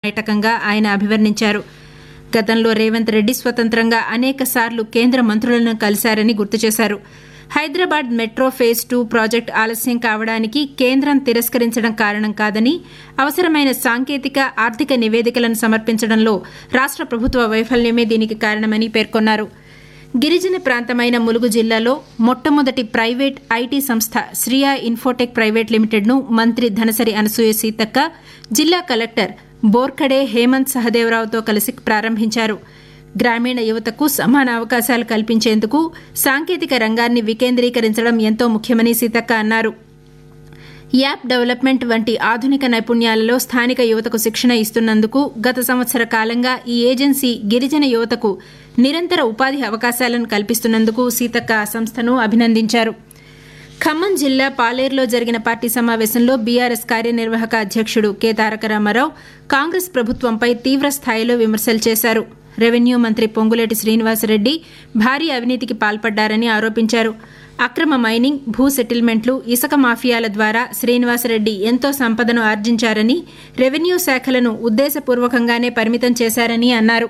పర్యాటకంగా ఆయన అభివర్ణించారు గతంలో రేవంత్ రెడ్డి స్వతంత్రంగా అనేక సార్లు కేంద్ర మంత్రులను కలిశారని గుర్తు చేశారు Hyderabad metro phase two project ఆలస్యం కావడానికి కేంద్రం తిరస్కరించడం కారణం కాదని అవసరమైన సాంకేతిక ఆర్థిక నివేదికలను సమర్పించడంలో రాష్ట ప్రభుత్వ వైఫల్యమే దీనికి కారణమని పేర్కొన్నారు గిరిజన ప్రాంతమైన ములుగు జిల్లాలో మొట్టమొదటి ప్రైవేట్ ఐటీ సంస్థ శ్రియా ఇన్ఫోటెక్ ప్రైవేట్ లిమిటెడ్ను మంత్రి ధనసరి అనసూయ సీతక్క జిల్లా కలెక్టర్ బోర్కడే హేమంత్ సహదేవరావుతో కలిసి ప్రారంభించారు గ్రామీణ యువతకు సమాన అవకాశాలు కల్పించేందుకు సాంకేతిక రంగాన్ని వికేంద్రీకరించడం ఎంతో ముఖ్యమని సీతక్క అన్నారు యాప్ డెవలప్మెంట్ వంటి ఆధునిక నైపుణ్యాలలో స్థానిక యువతకు శిక్షణ ఇస్తున్నందుకు గత సంవత్సర కాలంగా ఈ ఏజెన్సీ గిరిజన యువతకు నిరంతర ఉపాధి అవకాశాలను కల్పిస్తున్నందుకు సీతక్క ఆ సంస్థను అభినందించారు ఖమ్మం జిల్లా పాలేరులో జరిగిన పార్టీ సమావేశంలో బీఆర్ఎస్ కార్యనిర్వాహక అధ్యక్షుడు కె తారక రామారావు కాంగ్రెస్ ప్రభుత్వంపై తీవ్ర స్థాయిలో విమర్శలు చేశారు రెవెన్యూ మంత్రి పొంగులేటి శ్రీనివాసరెడ్డి భారీ అవినీతికి పాల్పడ్డారని ఆరోపించారు అక్రమ మైనింగ్ భూ సెటిల్మెంట్లు ఇసుక మాఫియాల ద్వారా శ్రీనివాసరెడ్డి ఎంతో సంపదను ఆర్జించారని రెవెన్యూ శాఖలను ఉద్దేశపూర్వకంగానే పరిమితం చేశారని అన్నారు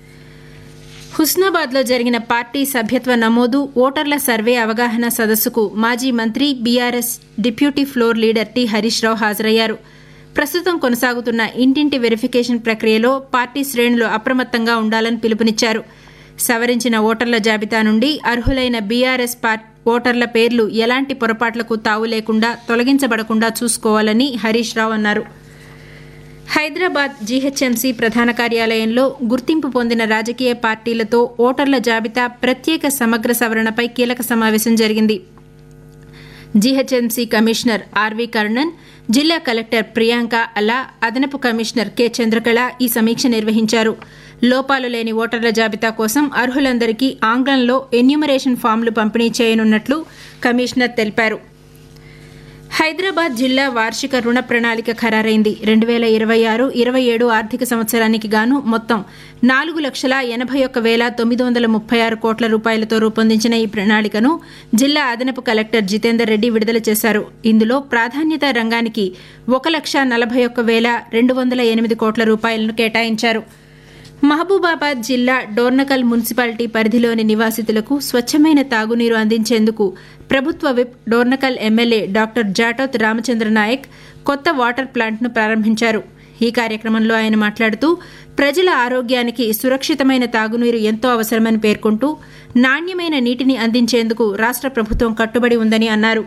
హుస్నాబాద్లో జరిగిన పార్టీ సభ్యత్వ నమోదు ఓటర్ల సర్వే అవగాహన సదస్సుకు మాజీ మంత్రి BRS deputy floor leader T Harish Rao హాజరయ్యారు ప్రస్తుతం కొనసాగుతున్న ఇంటింటి వెరిఫికేషన్ ప్రక్రియలో పార్టీ శ్రేణులు అప్రమత్తంగా ఉండాలని పిలుపునిచ్చారు సవరించిన ఓటర్ల జాబితా నుండి అర్హులైన బీఆర్ఎస్ ఓటర్ల పేర్లు ఎలాంటి పొరపాట్లకు తావు లేకుండా తొలగించబడకుండా చూసుకోవాలని హరీష్ రావు అన్నారు హైదరాబాద్ జీహెచ్ఎంసీ ప్రధాన కార్యాలయంలో గుర్తింపు పొందిన రాజకీయ పార్టీలతో ఓటర్ల జాబితా ప్రత్యేక సమగ్ర సవరణపై కీలక సమావేశం జరిగింది జీహెచ్ఎంసీ కమిషనర్ ఆర్వి కర్ణన్ జిల్లా కలెక్టర్ ప్రియాంక అలా అదనపు కమిషనర్ కె చంద్రకళ ఈ సమీక్ష నిర్వహించారు లోపాలు లేని ఓటర్ల జాబితా కోసం అర్హులందరికీ ఆంగ్లంలో ఎన్యూమరేషన్ ఫామ్లు పంపిణీ చేయనున్నట్లు కమిషనర్ తెలిపారు హైదరాబాద్ జిల్లా వార్షిక రుణ ప్రణాళిక ఖరారైంది రెండు వేల ఇరవై ఆరు ఇరవై ఏడు ఆర్థిక సంవత్సరానికి గాను మొత్తం నాలుగు లక్షల ఎనభై ఒక్క వేల తొమ్మిది వందల ముప్పై ఆరు కోట్ల రూపాయలతో రూపొందించిన ఈ ప్రణాళికను జిల్లా అదనపు కలెక్టర్ జితేందర్ రెడ్డి విడుదల చేశారు ఇందులో ప్రాధాన్యత రంగానికి ఒక లక్ష నలభై ఒక్క వేల రెండు వందల ఎనిమిది కోట్ల రూపాయలను కేటాయించారు మహబూబాబాద్ జిల్లా డోర్నకల్ మున్సిపాలిటీ పరిధిలోని నివాసితులకు స్వచ్ఛమైన తాగునీరు అందించేందుకు ప్రభుత్వ whip Dornakal MLA doctor Jatoth Ramachandra Naik కొత్త వాటర్ ప్లాంట్ను ప్రారంభించారు ఈ కార్యక్రమంలో ఆయన మాట్లాడుతూ ప్రజల ఆరోగ్యానికి సురక్షితమైన తాగునీరు ఎంతో అవసరమని పేర్కొంటూ నాణ్యమైన నీటిని అందించేందుకు రాష్ట్ర ప్రభుత్వం కట్టుబడి ఉందని అన్నారు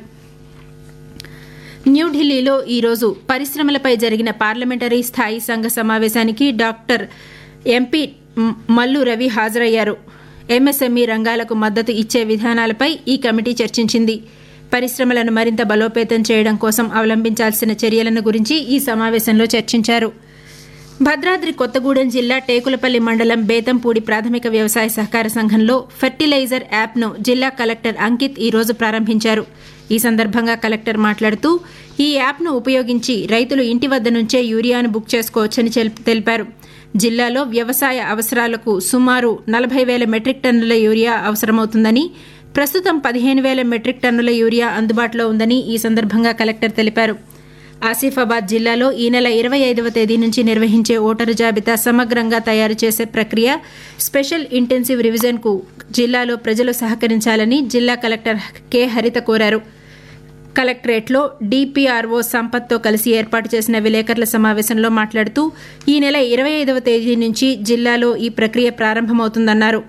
న్యూఢిల్లీలో ఈరోజు పరిశ్రమలపై జరిగిన పార్లమెంటరీ స్థాయి సంఘ సమావేశానికి డాక్టర్ ఎంపీ మల్లు రవి హాజరయ్యారు ఎంఎస్ఎంఈ రంగాలకు మద్దతు ఇచ్చే విధానాలపై ఈ కమిటీ చర్చించింది పరిశ్రమలను మరింత బలోపేతం చేయడం కోసం అవలంబించాల్సిన చర్యలను గురించి ఈ సమావేశంలో చర్చించారు భద్రాద్రి కొత్తగూడెం జిల్లా టేకులపల్లి మండలం బేతంపూడి ప్రాథమిక వ్యవసాయ సహకార సంఘంలో ఫెర్టిలైజర్ యాప్ను జిల్లా కలెక్టర్ అంకిత్ ఈ రోజు ప్రారంభించారు ఈ సందర్భంగా కలెక్టర్ మాట్లాడుతూ ఈ యాప్ను ఉపయోగించి రైతులు ఇంటి వద్ద నుంచే యూరియాను బుక్ చేసుకోవచ్చని తెలిపారు జిల్లాలో వ్యవసాయ అవసరాలకు సుమారు నలభై వేల మెట్రిక్ టన్నుల యూరియా అవసరమవుతుందని ప్రస్తుతం పదిహేను వేల మెట్రిక్ టన్నుల యూరియా అందుబాటులో ఉందని ఈ సందర్భంగా కలెక్టర్ తెలిపారు ఆసిఫాబాద్ జిల్లాలో ఈ నెల ఇరవై ఐదవ తేదీ నుంచి నిర్వహించే ఓటరు జాబితా సమగ్రంగా తయారు చేసే ప్రక్రియ స్పెషల్ ఇంటెన్సివ్ రివిజన్కు జిల్లాలో ప్రజలు సహకరించాలని జిల్లా కలెక్టర్ కె హరిత కోరారు కలెక్టరేట్లో డిపిఆర్ఓ సంపత్తో కలిసి ఏర్పాటు చేసిన విలేకరుల సమావేశంలో మాట్లాడుతూ ఈ నెల ఇరవై ఐదవ తేదీ నుంచి జిల్లాలో ఈ ప్రక్రియ ప్రారంభమవుతుందన్నారు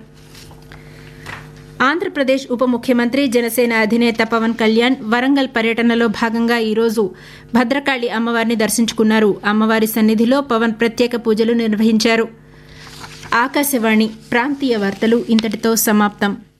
ఆంధ్రప్రదేశ్ ఉప ముఖ్యమంత్రి జనసేన అధినేత పవన్ కళ్యాణ్ వరంగల్ పర్యటనలో భాగంగా ఈరోజు భద్రకాళి అమ్మవారిని దర్శించుకున్నారు అమ్మవారి సన్నిధిలో పవన్ ప్రత్యేక పూజలు నిర్వహించారు ఆకాశవాణి ప్రాంతీయ వార్తలు ఇంతటితో సమాప్తం